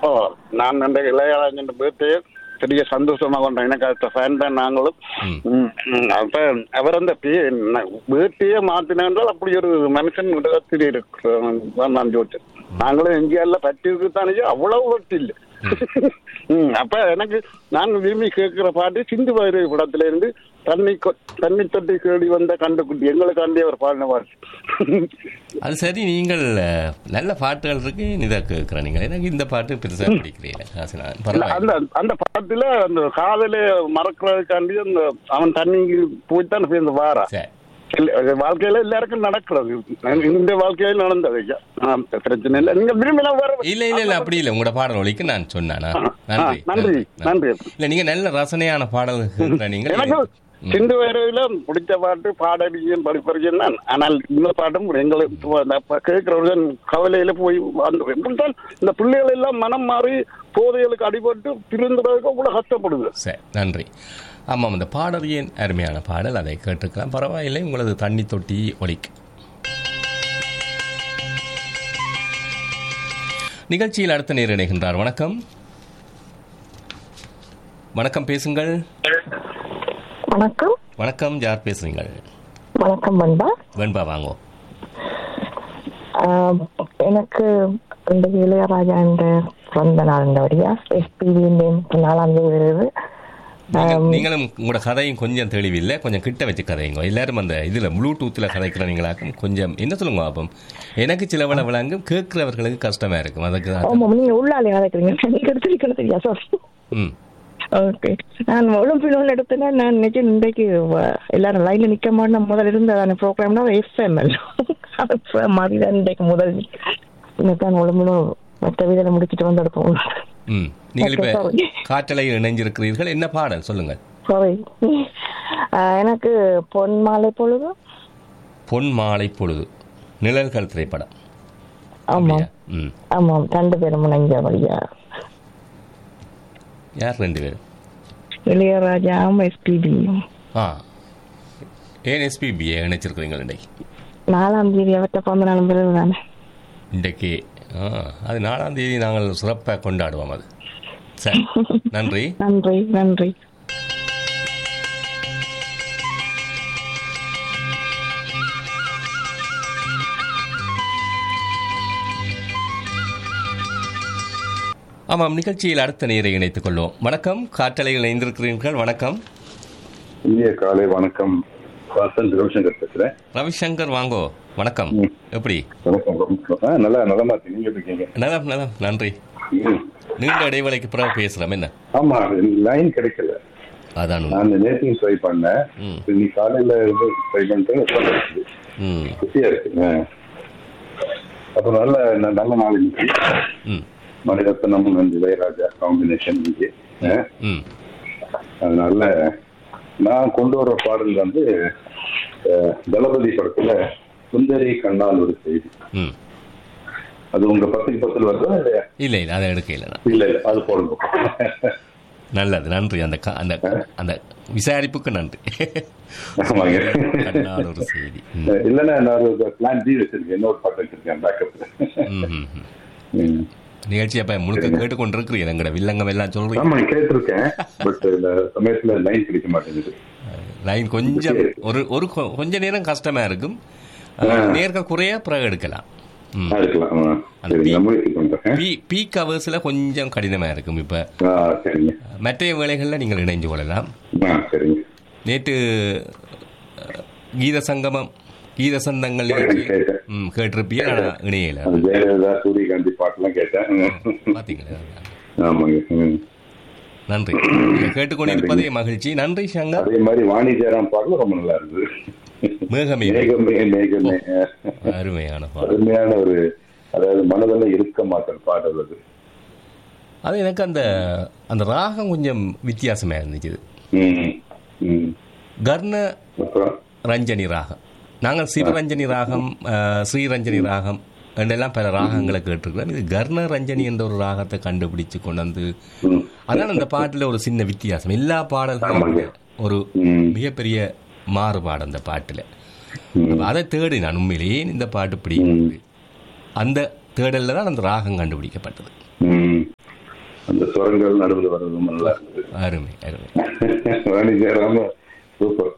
ஓ நான் அந்த இளையராஜன் பேர்த்து பெரிய சந்தோஷமா கொண்டேன் எனக்கு அடுத்த ஃபேன் தான் நாங்களும் ம். ம், ம். அப்ப அவர் அந்த வீட்டையே மாத்தினால் அப்படி ஒரு மனுஷன் உலகத்தில் இருக்கிறான் நான் ஜோதிச்சேன் நாங்களும் எங்கேயால பற்றி இருக்குதானே அவ்வளவு ஒட்டு இல்லை ம், அப்ப எனக்கு நான் விரும்பி கேட்கிற பாட்டு சிந்து வயிறு படத்துல இருந்து தண்ணி கொ- தண்ணி தொட்டி கேடி வந்த கண்டுக்குட்டி எங்களுக்காண்டி அவர் பாடின பாட்டு அது சரி நீங்கள் அஹ், நல்ல பாட்டுகள் இருக்கு இதை கேட்குறேன் நீங்கள் எனக்கு இந்த பாட்டு பெருசாக பிடிக்கிறீங்க காசினா இல்ல, பரவாயில்ல அந்த அந்த படத்துல அந்த காதல மறக்கிறதுக்காண்டி அந்த அவன் தண்ணி போய்த்தான் சேர்ந்து வாரா சரி இல்ல, அது வாழ்க்கையில எல்லாருக்கும் நடக்கிறது இந்த வாழ்க்கையில நடந்தது ஐயா. ஆ, பிரச்சனை இல்லை நீங்க விரும்பினா வேற இல்ல இல்ல இல்ல அப்படி இல்ல உங்களோட பாடல் ஒலிக்கு நான் சொன்னானா ஆ, நன்றி நன்றி நன்றி இல்ல நீங்க நல்ல ரசனையான பாடல் கேட்கிற நீங்கள் எனக்கு சிந்து வேறையில பிடிச்ச பாட்டு பாடடியும் படிப்பறியும் தான் ஆனால் இந்த பாட்டும் எங்களுக்கு அந்த ப- கேட்கிறவர்கள் கவலையில போய் அந்த எப்படித்தான் இந்த பிள்ளைகள் எல்லாம் மனம் மாறி போதைகளுக்கு அடிபட்டு திருந்துறதுக்கு அவ்வளவு கஷ்டப்படுது சரி நன்றி ஆமாம் இந்த பாடல் ஏன் அருமையான பாடல் அதை கேட்டுக்கலாம் பரவாயில்லை உங்களது தண்ணி தொட்டி ஒலிக்கு நிகழ்ச்சியில் அடுத்த நேர் இணைகின்றார் வணக்கம் வணக்கம் பேசுங்கள் வணக்கம் வணக்கம் யார் பேசுறீங்கள் வணக்கம் பண்பா வெண்பா வாங்கோ ஆஹ், எனக்கு இந்த இளையராஜா என்ற பிறந்த நாள் இந்த வழியா எஸ்பிவி நாலாம் தேதி வருது நீங்கள்- நீங்களும் உங்களோட கதையும் கொஞ்சம் தெளிவில்லை கொஞ்சம் கிட்ட வச்சு கதைங்க எல்லாரும் அந்த இதுல ப்ளூடூத்தில் கதைக்கிறவங்களாக்கும் கொஞ்சம் என்ன சொல்லுங்க பாப்போம் எனக்கு சில விள விளங்கும் கேட்கிறவர்களுக்கு கஷ்டமா இருக்கும் அதுக்கு தான் ஆமா நீங்க உள்ளாலே கதைக்கிறீங்க நீங்க எடுத்துருக்கணும் தெரியா சாரி ம் ஓகே நான் ஒலிம்பிக் எடுத்தேன்னா நான் நினைச்சு இன்றைக்கு வ- எல்லாரும் லைன்ல நிக்க மாட்டேன் முதல்ல இருந்த அந்த ப்ரோக்ராம்னா எஃப்எம்எல் மாதிரி தான் இன்றைக்கு முதல் இன்னைக்கு ஒலிம்பிலும் மற்ற வீதியில முடிச்சுட்டு வந்து எடுப்போம் ம் நீங்கள் இப்ப Okay, sorry. காற்றலையில் இணைஞ்சிருக்கிறீர்கள் என்ன பாடல் சொல்லுங்கள் சாரி எனக்கு பொன் மாலை பொழுது பொன் மாலை பொழுது நிழல்கள் திரைப்படம் ஆமாம் அப்படியா? ம் ஆமாம் ரெண்டு பேரும் முனைஞ்ச வழியா யார் ரெண்டு பேரும் இளையராஜாவும் எஸ்பிபி ஆ ஏன் எஸ்பிபியை இணைச்சிருக்கிறீங்க இன்றைக்கு நாலாம் தேதி அவற்றை பிறந்த நாளும் பிறகு தானே இன்றைக்கு ஆ அது நாலாம் தேதி நாங்கள் சிறப்பாக கொண்டாடுவோம் அது சரி நன்றி நன்றி நன்றி ஆமாம் நிகழ்ச்சியில் அடுத்த நேரை இணைத்துக் கொள்வோம் வணக்கம் காற்றலையில் இணைந்திருக்கிறீர்கள் வணக்கம் இந்திய காலை வணக்கம் வாசன் ரவிசங்கர் பேசுறேன் ரவிசங்கர் வாங்கோ வணக்கம் ம். எப்படி வணக்கம் வணக்கம். ஆ, நல்லா நலமா இருக்கு நீங்க எப்படி இருக்கீங்க நலம் நலம் நன்றி ம். நீண்ட இடைவேளைக்கு பிறகு பேசுகிறோம் என்ன ஆமா லைன் கிடைக்கல அதான் உண்மை. நான் நேற்றையும் ட்ரை பண்ணேன் ம். இன்னைக்கு காலையில இருந்து ட்ரை பண்ணிட்டு இப்ப கிடைக்குது. ம் குட்டியா இருக்கு ஆ. அப்ப நல்ல ந- நல்ல நாள் இன்னைக்கு ம் மணிரத்னம் and இளையராஜா காம்பினேஷன் இன்னைக்கு ஆ. ம் அதனால நான் கொண்டு வர்ற பாடல் வந்து அஹ், தளபதி படத்துல சுந்தரி கண்ணால் ஒரு செய்தி ம் அது உங்க பத்துக்கு பத்தில் வருதா இல்லையா இல்லை இல்லை அதை எடுக்கல நான் இல்ல இல்ல அது போடுங்க நல்லது நன்றி அந்த க- அந்த அந்த விசாரிப்புக்கு நன்றி ஆமாங்க கண்ணால் ஒரு செய்தி ம். இல்லைன்னா நான் ஒரு பிளான் பி வச்சிருக்கேன் இன்னொரு பாட்டு வச்சிருக்கேன் பேக்கப்ல ம், ம், ம். நிகழ்ச்சி அப்ப முழுக்க கேட்டுக்கொண்டிருக்கிறீங்க எங்கட வில்லங்கம் எல்லாம் சொல்றீங்க ஆமா கேட்டிருக்கேன் பட் இந்த சமயத்துல லைன் கிடைக்க மாட்டேங்குது லைன் கொஞ்சம் ஒரு ஒரு கொ- கொஞ்ச நேரம் கஷ்டமா இருக்கும் நேர்கள் குறைய பிறகு எடுக்கலாம் ம். ஆ, இருக்கலாம் ஆ. அந்த சரி பி- நான் முயற்சி பண்றேன் பீ பீக் ஹவர்ஸ்ல கொஞ்சம் கடினமா இருக்கும் இப்ப ஆ சரிங்க மற்ற வேலைகள்ல நீங்கள் இணைஞ்சு கொள்ளலாம் ஆ சரிங்க நேற்று அஹ், கீத சங்கமம் கீத சந்தங்கள் கேட்டேன், நிகழ்ச்சி கேட்டேன். ம் கேட்டிருப்பிய ஆனா இணையல அது ஜெயலலிதா சூரியகாந்தி பாட்டுலாம் கேட்டேன் பாத்தீங்களா ஆமாங்க ம். நன்றி நீங்கள் கேட்டுக்கொண்டிருப்பதே மகிழ்ச்சி நன்றி சங்கர் அதே மாதிரி வாணி ஜெயராம் பாடலும் ரொம்ப நல்லா இருந்தது மேகமே மேகமே மேகமே அருமையான பாடல் அருமையான ஒரு அதாவது மனதில் இருக்க மாட்டேன் பாடல் அது அது எனக்கு அந்த அந்த ராகம் கொஞ்சம் வித்தியாசமா இருந்துச்சு இது. ம் ம் கர்ண அப்புறம் ரஞ்சனி ராகம் நாங்கள் சிவரஞ்சனி ராகம் அஹ், ஸ்ரீரஞ்சனி ராகம் என்றெல்லாம் பல ராகங்களை கேட்டிருக்கிறோம் இது கர்ண ரஞ்சனி என்ற ஒரு ராகத்தை கண்டுபிடிச்சு கொண்டு வந்து ம் அதான் அந்த பாட்டுல ஒரு சின்ன வித்தியாசம் எல்லா பாடல்களும் ஆமாங்க. ஒரு ம். மிகப்பெரிய மாறுபாடு அந்த பாட்டுல ம். அப்ப அதை தேடி நான் உண்மையிலேயே இந்த பாட்டு இப்படி ம். அந்த தேடல்ல தான் அந்த ராகம் கண்டுபிடிக்கப்பட்டது ம் அந்த சுரங்கள் நடுவில் வர்றது ரொம்ப நல்லா இருந்தது அருமை அருமை வாணி ஜெயராம சூப்பர்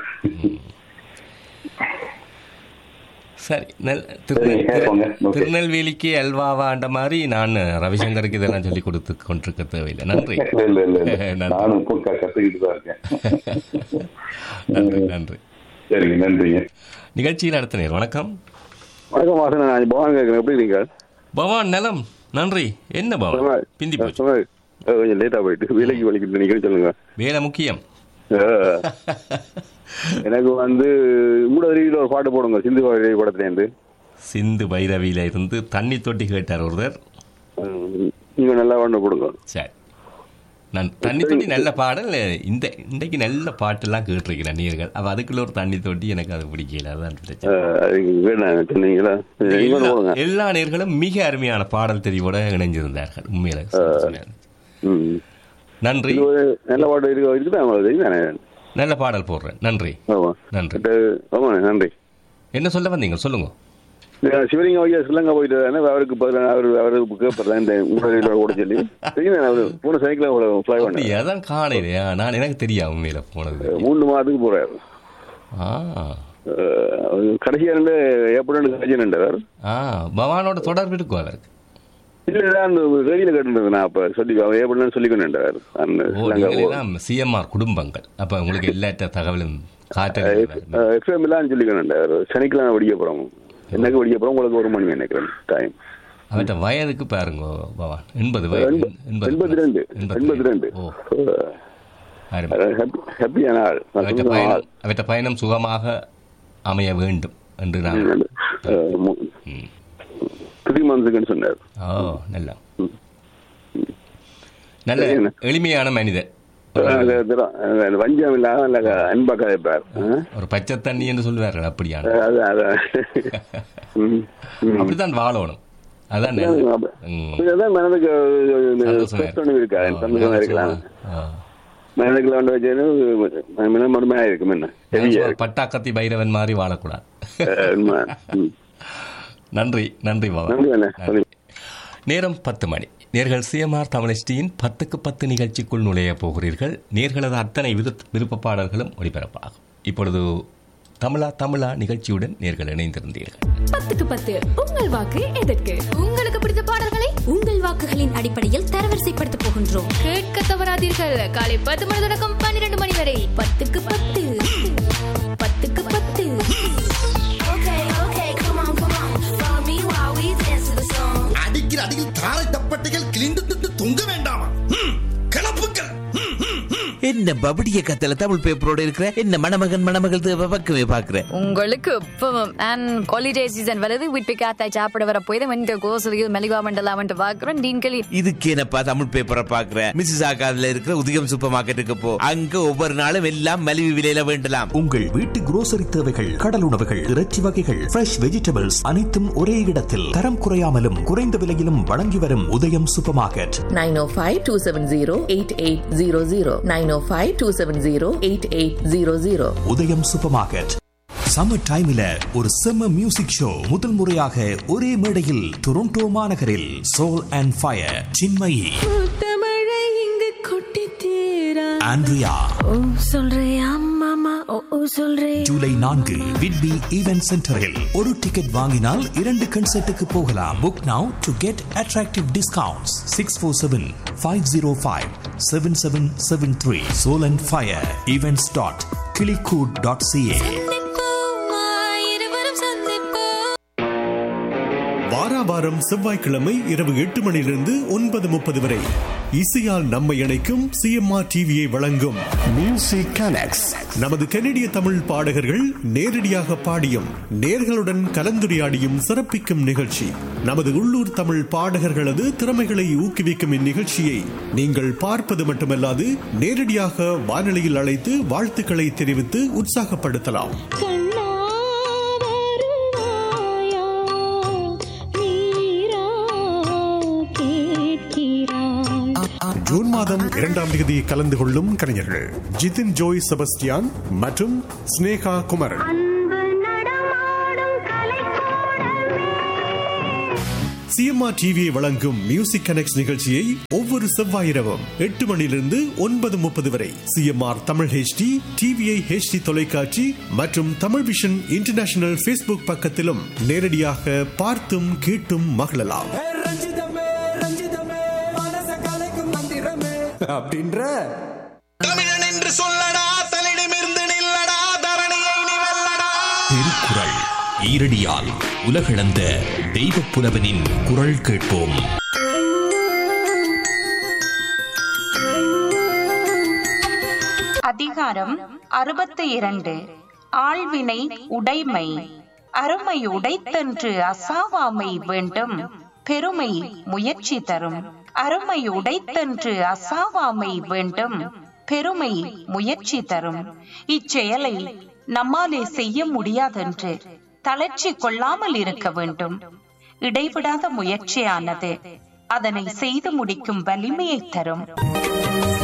சரி நெல் திருநெல் சரி, கேட்போங்க. ஓகே. திருநெல்வேலிக்கு அல்வாவாண்ட மாதிரி நான் ரவிசங்கருக்கு இதெல்லாம் சொல்லி கொடுத்து கொண்டிருக்க தேவையில்லை நன்றி இல்ல இல்ல இல்ல இல்ல. நன்றி. நானும் இப்போ க- கத்துக்கிட்டு தான் இருக்கேன் நன்றி நன்றி சரிங்க நன்றிங்க நிகழ்ச்சியில் அடுத்த நேர் வணக்கம் வணக்கம் வாசன் நான் பவான் கேட்குறேன் எப்படி இருக்கீங்க பவான் நலம் நன்றி என்ன பவான் பிந்தி போச்சு சும்மா, அஹ், கொஞ்சம் லேட்டா போயிட்டு வேலைக்கு வலிக்கிட்டு நீங்க சொல்லுங்க வேலை முக்கியம் அஹ், எனக்கு வந்து உங்களோட ரீதியில் ஒரு பாட்டு போடுங்க சிந்து பாடி படத்துலேருந்து சிந்து பைரவியில இருந்து தண்ணி தொட்டி கேட்டார் ஒருத்தர் அஹ், நீங்க நல்லா பாட்டு கொடுங்க சரி நான் தண்ணி தொட்டி நல்ல பாடல் இந்த இன்றைக்கு நல்ல பாட்டெல்லாம் கேட்டிருக்கிறேன் நீர்கள் அப்ப அதுக்குள்ள ஒரு தண்ணி தொட்டி எனக்கு அது பிடிக்கல அதான் பிரச்சனை அஹ், அதுக்கு வேணாம் சொன்னீங்களா நீங்க ஒண்ணு போடுங்க எல்லா- எல்லா நேர்களும் மிக அருமையான பாடல் தெரிவோட இணைஞ்சிருந்தார்கள் உண்மையில சொன்னேன். ம். நன்றி இது ஒரு நல்ல பாட்டு இருக்கு இருக்குதா உங்களுக்கு தெரியுதானே நல்ல பாடல் போடுறேன் நன்றி ஆமா நன்றி பட், ஆமா நன்றி என்ன சொல்ல வந்தீங்க சொல்லுங்க நான் சிவலிங்கம் ஐயா ஸ்ரீலங்கா போயிட்டு வரானே, அவருக்கு பதிலா அவர் அவருக்கு கேட்பறேன் இந்த உங்களோட கூட சொல்லி தெரியும் அவர் போன சனிக்கிழமை ஃப்ளை பண்ண அப்படியா அதான் காணையிலையா நான் எனக்கு தெரியா உண்மையில போனது மூணு மாதத்துக்கு போறாரு ஆ அஹ், அவர் கடைசியா இருந்து ஏப்ரல் கடைசி நின்றார் ஆ பவானோட தொடர்பு இருக்கும் அதற்கு இல்ல இல்ல, அந்த ரேடியில கேட்டு நான் அப்ப சொல்லி அவர் ஏப்ரல் சொல்லிக்கொண்டு நின்றார் அந்த ஓ ஸ்ரீலங்கா நீங்களெல்லாம் சிஎம்ஆர் குடும்பங்கள் அப்ப உங்களுக்கு எல்லா தகவலும் காட்ட எஃப்எம் எல்லாம் சொல்லிக்கொண்டு நின்றார் சனிக்கிழமை வெடிக்க போறோம் எனக்கு வெடிக்க போறோம் உங்களுக்கு ஒரு மணி நினைக்கிறேன் டைம் அவற்ற வயதுக்கு பாருங்க பவான் எண்பது வயது எண்பத்தி ரெண்டு எண்பத்தி ரெண்டு ஓ அருமை ஹாப்பியான ஆள் நான் அவற்ற சொன்ன பயணம் ஆள். அவற்ற பயணம் சுகமாக அமைய வேண்டும் என்று நான் அஹ், மு- ம். த்ரீ மந்த்ஸுக்குன்னு சொன்னார் ஓ நல்ல நல்ல எளிமையான மனிதர் அது வஞ்சம் இல்லாம நல்ல அன்பா கதைப்பார் அஹ், ஒரு பச்சை தண்ணி என்று சொல்லுவார்கள் அப்படியான அது அதான் ம், ம். அப்படித்தான் வாழணும் அதான் நல்லது. அப்ப- ம். இதுதான் மனதுக்கு சந்தோஷமா stress ஒண்ணும் இருக்காது ஆ, சந்தோஷமா இருக்கலாம் ஆ. மனதுக்குள்ள வந்து வச்சு மின மடுமையா இருக்கும் என்ன ஹெவியா இருக்கு பட்டாக்கத்தி பைரவன் மாதிரி வாழக்கூடாது அஹ், உண்மை. ம். நன்றி நன்றி பாபா நன்றி அண்ணே. நன்றி. நேரம் பத்து மணி நேர்கள் சிஎம்ஆர் தமிழ்ஸ்டியின் பத்துக்கு பத்து நிகழ்ச்சிக்குள் நுழைய போகிறீர்கள் நேர்களது அத்தனை விருத்- விருப்ப பாடல்களும் ஒளிபரப்பாகும் இப்பொழுது தமிழா தமிழா நிகழ்ச்சியுடன் நேர்கள் இணைந்திருந்தீர்கள் பத்துக்கு பத்து உங்கள் வாக்கு எதற்கு உங்களுக்கு பிடித்த பாடல்களை உங்கள் வாக்குகளின் அடிப்படையில் தரவரிசைப்படுத்த போகின்றோம் கேட்க தவறாதீர்கள் காலை பத்து மணி தொடக்கம் பன்னிரண்டு மணி வரை பத்துக்கு பத்து பத்துக்கு பத்து அடிக்கிற அடியில் தாரை தப்பட்டைகள் கிழிந்து திட்டு தொங்க வேண்டாமா ம், கிளப்புக்கள் ம், ம், ம். என்ன பபடிய கத்தல தமிழ் பேப்பரோட இருக்கிற என்ன மணமகன் மணமகள் தேவை பக்கமே பாக்குற உங்களுக்கு இப்பவும் அண்ட் ஹாலிடே சீசன் வருது வீட்டு காத்தாய் சாப்பிட வர போய் இந்த கோசலியில் மெலிவா மண்டலாமன்ட்டு பார்க்குறோம் டீன்களி இதுக்கு என்னப்பா தமிழ் பேப்பரை பாக்குற மிஸ்ஸஸ் ஆகாதுல இருக்கிற உதயம் சூப்பர் மார்க்கெட்டுக்கு போ அங்க ஒவ்வொரு நாளும் எல்லாம் மலிவு விலையில வேண்டலாம் உங்கள் வீட்டு குரோசரி தேவைகள் கடல் உணவுகள் இறைச்சி வகைகள் ஃப்ரெஷ் வெஜிடபிள்ஸ் அனைத்தும் ஒரே இடத்தில் தரம் குறையாமலும் குறைந்த விலையிலும் வழங்கி வரும் உதயம் சூப்பர் மார்க்கெட் 905-270-8800 905-270-8800 உதயம் சூப்பர் மார்க்கெட் சம்மர் டைம்ல ஒரு செம்ம மியூசிக் ஷோ முதல் முறையாக ஒரே மேடையில் டொரண்டோ மாநகரில் சோல் அண்ட் ஃபயர் சின்மயி தமிழை இங்கு கொட்டி தீரா ஆண்ட்ரியா ஓ சொல்றியா மாமா ஓ ஓ சொல்றே ஜூலை நான்கு விட்பி ஈவென்ட் சென்டரில் ஒரு டிக்கெட் வாங்கினால் இரண்டு கன்சர்ட்டுக்கு போகலாம் book now to get attractive discounts six four seven five zero five seven seven seven three soul and fire events dot klikoot dot CA இருவரும் சந்திப்போம் வாரா வாரம் செவ்வாய்க்கிழமை இரவு எட்டு மணியிலிருந்து ஒன்பது முப்பது வரை இசையால் நம்மை இணைக்கும் சிஎம்ஆர் டிவியை வழங்கும் மியூசிக் கனெக்ட்ஸ் நமது கனடிய தமிழ் பாடகர்கள் நேரடியாக பாடியும் நேர்களுடன் கலந்துரையாடியும் சிறப்பிக்கும் நிகழ்ச்சி நமது உள்ளூர் தமிழ் பாடகர்களது திறமைகளை ஊக்குவிக்கும் இந்நிகழ்ச்சியை நீங்கள் பார்ப்பது மட்டுமல்லாது நேரடியாக வானொலியில் அழைத்து வாழ்த்துக்களை தெரிவித்து உற்சாகப்படுத்தலாம் கண்ணா வருவாயா நீரா கேட்கிறாய் ஜூன் மாதம் இரண்டாம் தேதி கலந்து கொள்ளும் கலைஞர்கள் ஜிதின் ஜோய் செபஸ்டியான் மற்றும் ஸ்னேகா குமரன் அன்பு நடமாடும் கலைக்கூடமே சிஎம்ஆர் டிவியை வழங்கும் மியூசிக் கனெக்ட் நிகழ்ச்சியை ஒவ்வொரு செவ்வாயிரவும் எட்டு மணியிலிருந்து ஒன்பது முப்பது வரை CMR Tamil HD TVI HD தொலைக்காட்சி மற்றும் தமிழ் விஷன் இன்டர்நேஷனல் ஃபேஸ்புக் பக்கத்திலும் நேரடியாக பார்த்தும் கேட்டும் மகிழலாம் அப்படின்ற தமிழன் என்று சொல்லடா தலிடமிருந்து நில்லடா தரணியை நீ வெல்லடா திருக்குறள் ஈரடியால் உலகளந்த தெய்வ புலவனின் குரல் கேட்போம் அதிகாரம் அறுபத்தி இரண்டு ஆழ்வினை உடைமை அருமை உடைத்தன்று அசாவாமை வேண்டும் பெருமை முயற்சி தரும் அருமை உடைத்தன்று அசாவாமை வேண்டும் பெருமை முயற்சி தரும் இச்செயலை நம்மாலே செய்ய முடியாதென்று தளர்ச்சி கொள்ளாமல் இருக்க வேண்டும் இடைவிடாத முயற்சியானது அதனை செய்து முடிக்கும் வலிமையை தரும்